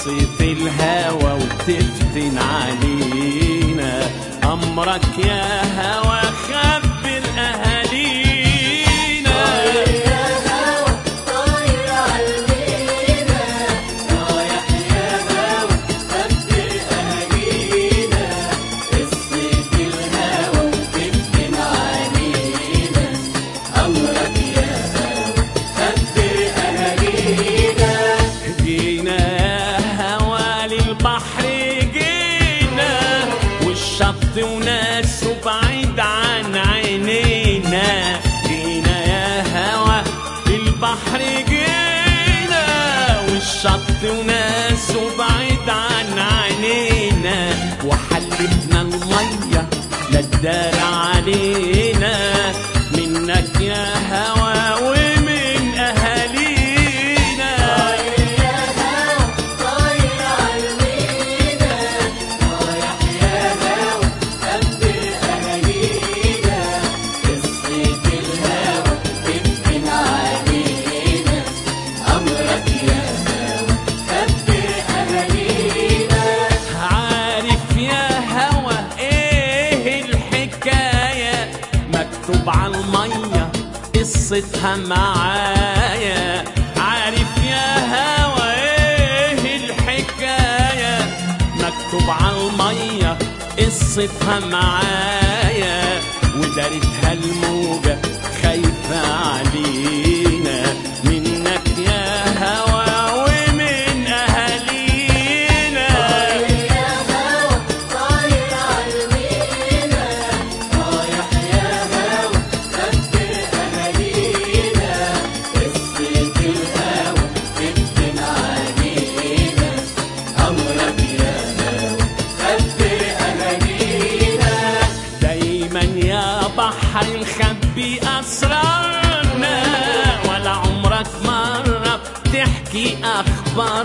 قصة الهوى وتفتن علينا أمرك يا هوى خبر أهالينا يا هوا طاير عالمينا رايح يا هوا خبر أهالينا قصة الهوا وتفتن علينا أمرك يا هوا خبر أهالينا جينا يا هوى للبحر جينا والشط وناسه بعيد عن عينينا جينا يا هوى للبحر جينا والشط وناسه بعيد عن عينينا وحلفنا المية للدار علينا منك يا هوى ومن أهالينا يا هوا طاير عالمينا رايح يا هوا خبر أهالينا قصة الهوا تفتن علينا أمرك يا هوا خبر أهالينا عارف يا هوى ايه الحكاية مكتوب على المية قصتها معايا عارف يا هوى ايه الحكاية مكتوب على المية قصتها معايا ودارتها الموجة خايفة علينا منك يا هوى ومن أهالينا يا هوا طاير عالمينا رايح يا هوا خبر أهالينا قصة الهوا تفتن علينا أمرك يا هوا خبر أهالينا دايما يا بحر نخبي أسرارنا ولا عمرك مرة بتحكي أخبارنا